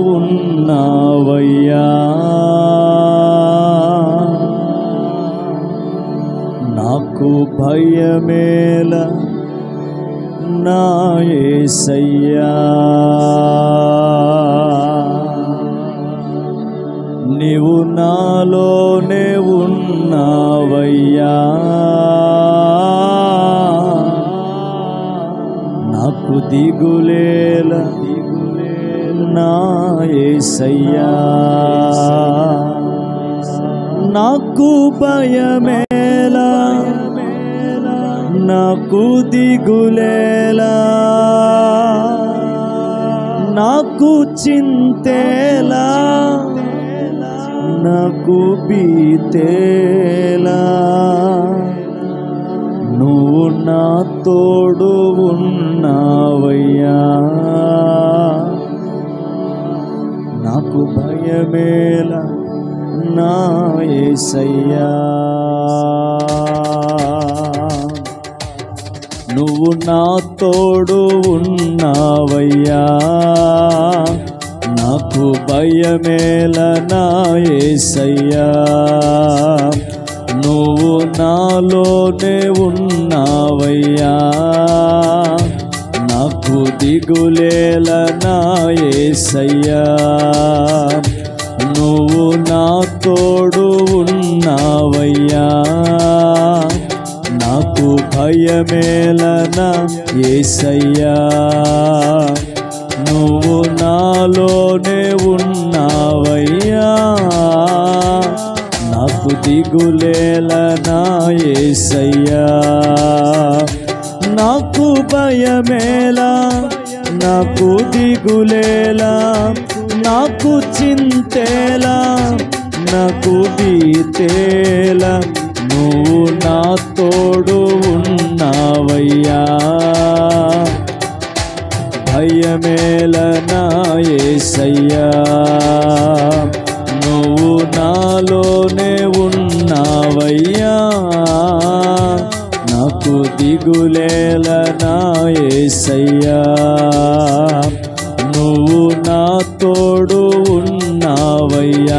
ఉన్నావయ్యా నాకు భయమేల నా యేసయ్యా నీవు నాలోనే ఉన్నావయ్యా నాకు దిగులేల నా యేసయ్యా నాకు భయమేలా నాకు దిగులేలా నాకు చింతేలా నాకు బీతేలా నువ్వు నా తోడు ఉన్నావయ్యా నాకు భయమేలా నా యేసయ్యా నువ్వు నా తోడు ఉన్నావయ్యా నాకు భయమేల నా యేసయ్యా నువ్వు నాలోనే ఉన్నావయ్యా నాకు దిగులేల నా యేసయ్యా నువ్వు నా తోడు ఉన్నావయ్యా నాకు భయమేలనా ఏసయ్యా నువ్వు నాలోనే ఉన్నావయ్యా నాకు దిగులేలనా ఏసయ్యా నాకు భయమేలా నాకు దిగులేలా నాకు చింతేలా నాకు బీతేలా నువ్వు నా తోడు ఉన్నావయ్యా భయమేల నా యేసయ్యా నువ్వు నాలోనే ఉన్నావయ్యా నాకు దిగులేల నా యేసయ్యా నువ్వు నా తోడు ఉన్నావయ్యా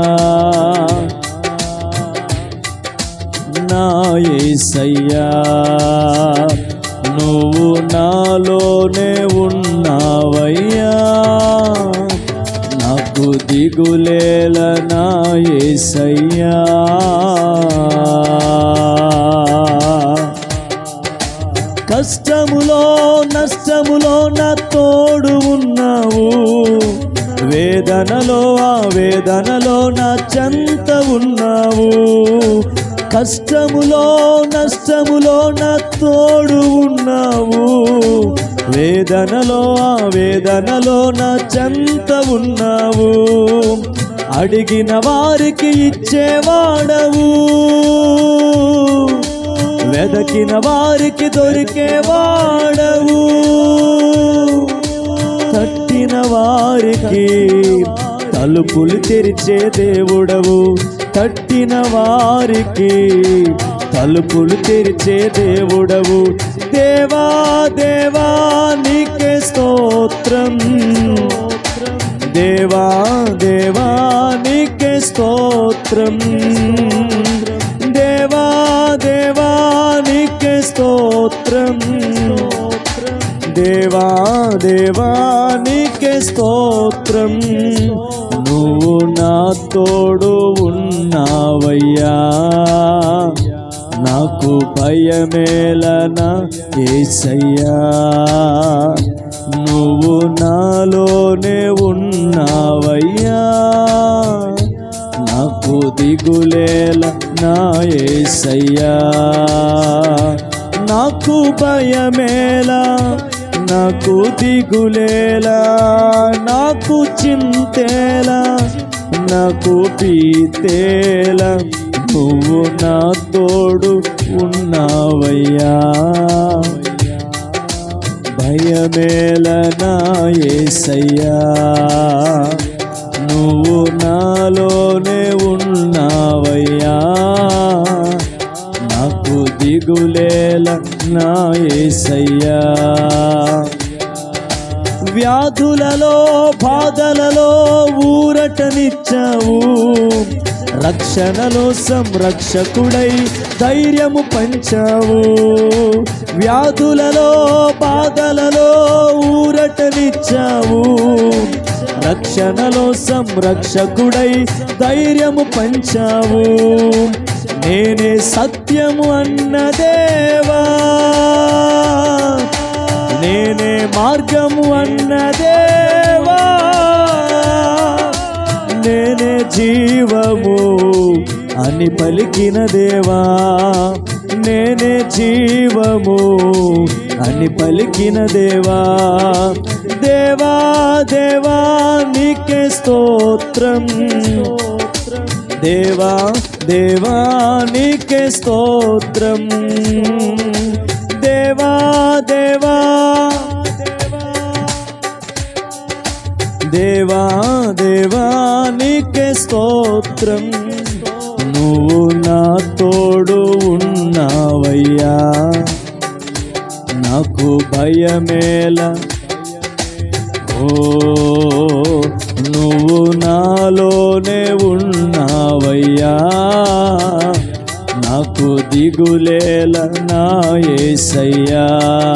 నా యేసయ్యా నువ్వు నాలోనే ఉన్నావయ్యా నాకు దిగులేల నా యేసయ్యా కష్టములో నష్టములో నా తోడు ఉన్నావు వేదనలో ఆ వేదనలో నా చెంత ఉన్నావు కష్టములో నష్టములో నా తోడు ఉన్నావు వేదనలో ఆ వేదనలో నా చెంత ఉన్నావు అడిగిన వారికి ఇచ్చేవాడవు వెదకిన వారికి దొరికేవాడవు తట్టిన వారికి తలుపులు తెరిచే దేవుడవు తట్టిన వారికి తలుపులు తెరిచే దేవుడవు దేవా దేవా నీకే స్తోత్రం దేవా దేవా నీకే స్తోత్రం దేవా దేవా నీకే స్తోత్రం దేవా దేవా నీకే స్తోత్రం నువ్వు నా తోడు ఉన్నావయ్యా నాకు భయమేలనా ఏసయ్యా నువ్వు నాలోనే ఉన్నావయ్యా నాకు దిగులేల నా ఏసయ్యా నాకు భయమేలా నాకు దిగులేలా నాకు చింతేలా నాకు పీతేలా నువ్వు నా తోడు ఉన్నావయ్యా భయమేల నా ఏసయ్యా నువ్వు నాలోనే ఉన్నావయ్యా నాకు దిగులేల నా ఏసయ్యా వ్యాధులలో భా బాధలలో ఊరటనిచ్చావు రక్షణలో సంరక్షకుడై ధైర్యము పంచావు వ్యాధులలో బాధలలో ఊరటనిచ్చావు రక్షణలో సంరక్షకుడై ధైర్యము పంచావు నేనే సత్యము అన్న దేవా నేనే మార్గము అన్న దేవా నేనే జీవము అని పలికిన దేవా నేనే జీవము అని పలికిన దేవా దేవా దేవా నీకే స్తోత్రం దేవా దేవా నీకే స్తోత్రం దేవా దేవా దేవా దేవా నీకే స్తోత్రం నువ్వు నా తోడు ఉన్నావయ్యా నాకు భయమేల ఓ నువ్వు నాలోనే ఉన్నావయ్యా నాకు దిగులేల నా యేసయ్యా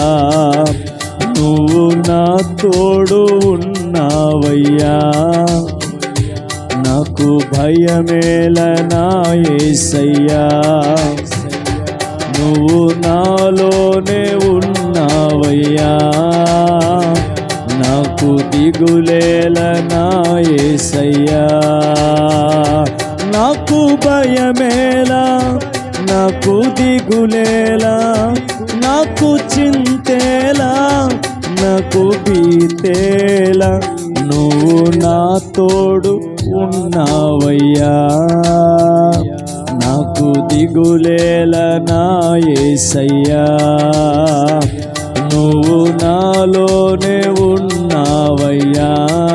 నువ్వు నా తోడు ఉన్నావయ్యా నాకు భయమేల నా యేసయ్యా నువ్వు నాలోనే ఉన్నావయ్యా నాకు దిగులేల నా యేసయ్యా నాకు భయమేలా నాకు దిగులేలా నాకు చింతేలా నాకు బీతేలా నువ్వు నా తోడు ఉన్నావయ్యా నాకు దిగులేల నా యేసయ్యా నువ్వు నాలోనే ఉన్నావయ్యా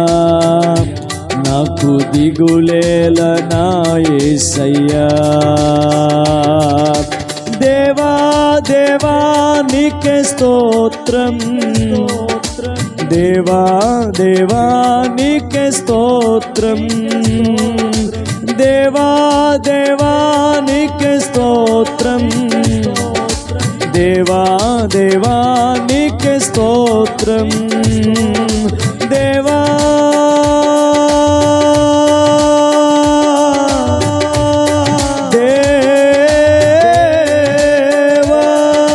నాకు దిగులేల నా యేసయ్యా దేవా దేవా నీకే స్తోత్రం దేవా దేవా నీకే స్తోత్రం దేవా దేవా నీకే స్తోత్రం దేవా దేవా నీకే స్తోత్రం దేవా దేవా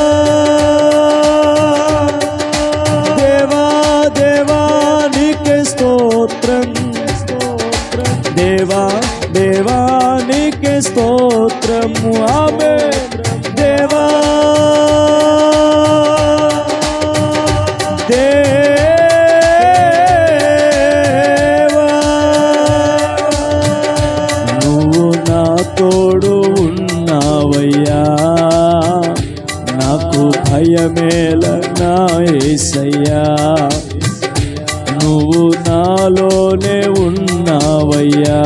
దేవా దేవా నీకే స్తోత్రం దేవా దేవా నీకే స్తోత్రం ఆమె దేవా దేవా నువ్వు నా తోడు ఉన్నావయ్యా నాకు భయమేల నా యేసయ్యా నువ్వు నాలోనే ఉన్నావయ్యా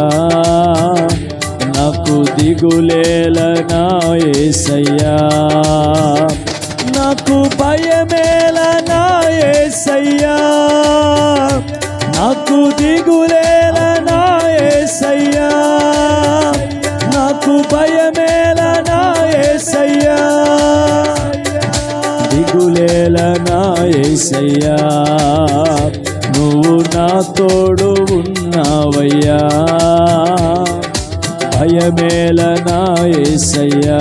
నాకు దిగులేల నా యేసయ్యా నాకు భయమేల నా యేసయ్యా నాకు దిగులేల నా యేసయ్యా నాకు భయమేల నా యేసయ్యా దిగులేల నా యేసయ్యా నువ్వు నా తోడు ఉన్నావయ్యా భయమేల నా యేసయ్యా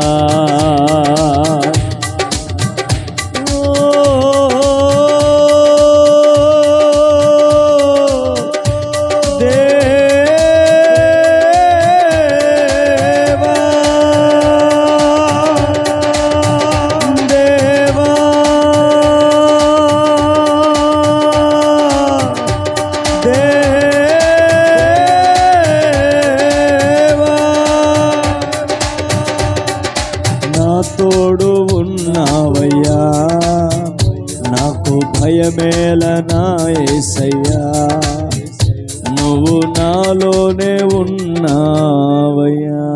దేవా దేవా దేవా నా తోడు ఉన్నావయ్యా నాకు భయమేల నా యేసయ్యా నువ్వు నాలోనే ఉన్నావయ్యా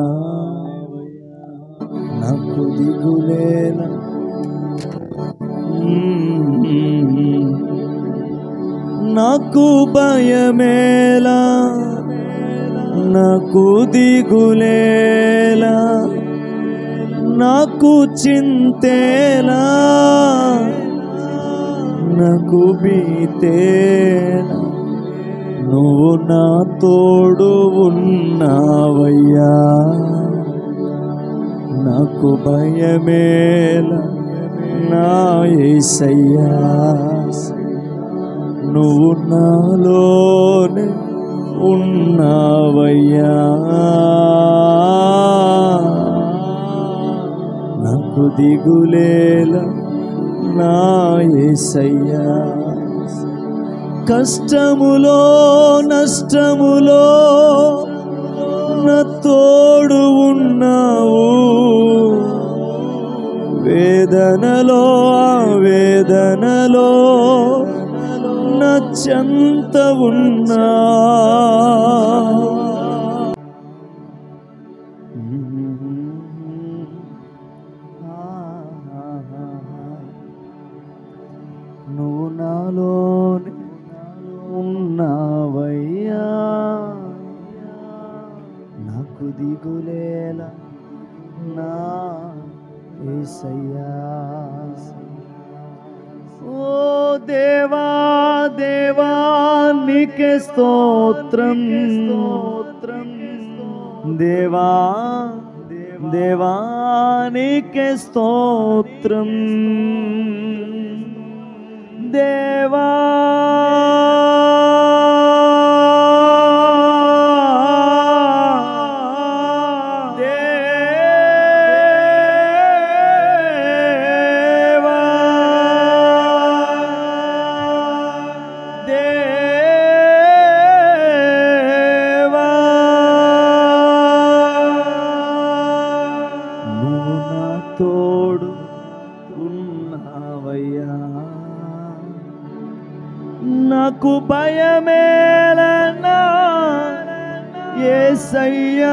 నాకు దిగులేల నాకు నాకు భయమేలా నాకు దిగులేలా నాకు చింతేలా నాకు బీతేలా నువ్వు నా తోడు ఉన్నావయ్యా నాకు భయమేల నా ఏసయ్యా నువ్వు నాలోనే ఉన్నావయ్యా నాకు దిగులేల నా ఏసయ్యా కష్టములో నష్టములో నా తోడు ఉన్నావు వేదనలో వేదనలో నా చెంత ఉన్నా నువ్వు నాలోనే ఉన్నావయ్యా నాకు దిగులేలా నా ఏసయ్యా ఓ దేవా దేవా నీకే స్తోత్రం స్తోత్రం దేవా దేవా నీకే స్తోత్రం దేవా దేవా దేవా నువ్వు నా తోడు ఉన్నావయ్యా నాకు భయమేలనా ఏసయ్యా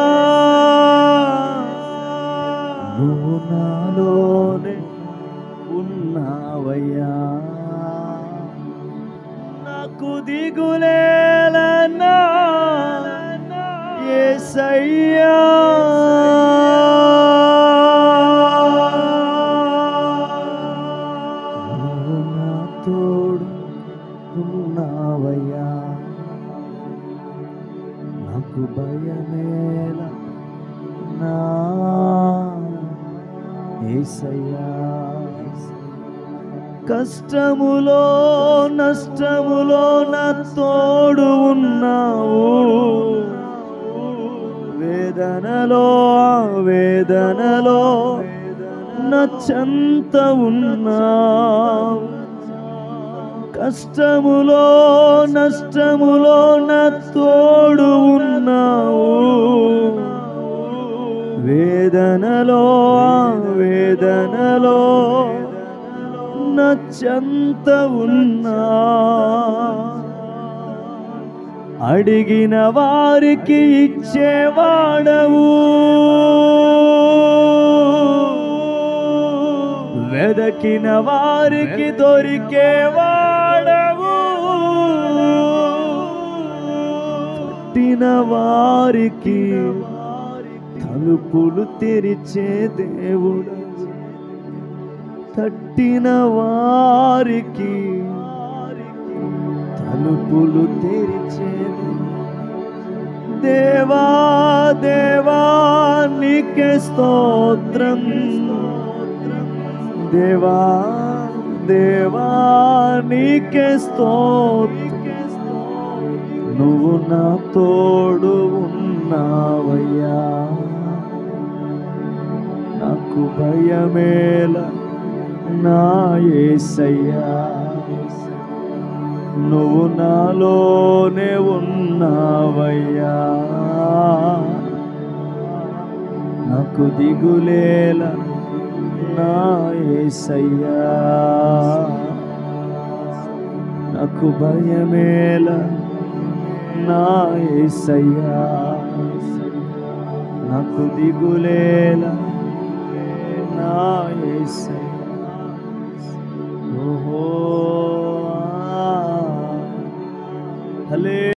నువ్వు నాలోనే ఉన్నావయ్యా నాకు దిగులేలనా ఏసయ్యా నువ్వు నా తోడు ఉన్నావయ్యా నాకు భయమేల నా ఏసయ్యా కష్టములో నష్టములో నా తోడు ఉన్నావు వేదనలో వేదనలో నా చెంత ఉన్నావు కష్టములో నష్టములో నా తోడు ఉన్నావు వేదనలో వేదనలో నా చెంత ఉన్నా అడిగిన వారికి ఇచ్చేవాడవు వెదకిన వారికి దొరికేవాడవు పుట్టిన వారికి తలుపులు తెరిచే దేవుడు తట్టిన వారికి తలుపులు తెరిచేది దేవా దేవా నీకే స్తోత్రం దేవా దేవా నీకే స్తోత్రం నువ్వు నా తోడు ఉన్నావయ్యా నాకు భయమేల నా ఏసయ్యా నువ్వు నాలోనే ఉన్నావయ్యా నాకు దిగులేల నా ఏసయ్యా నాకు భయమేల నా ఏసయ్యా నాకు దిగులేల నా ఏసయ్యా ఓహో హల్లే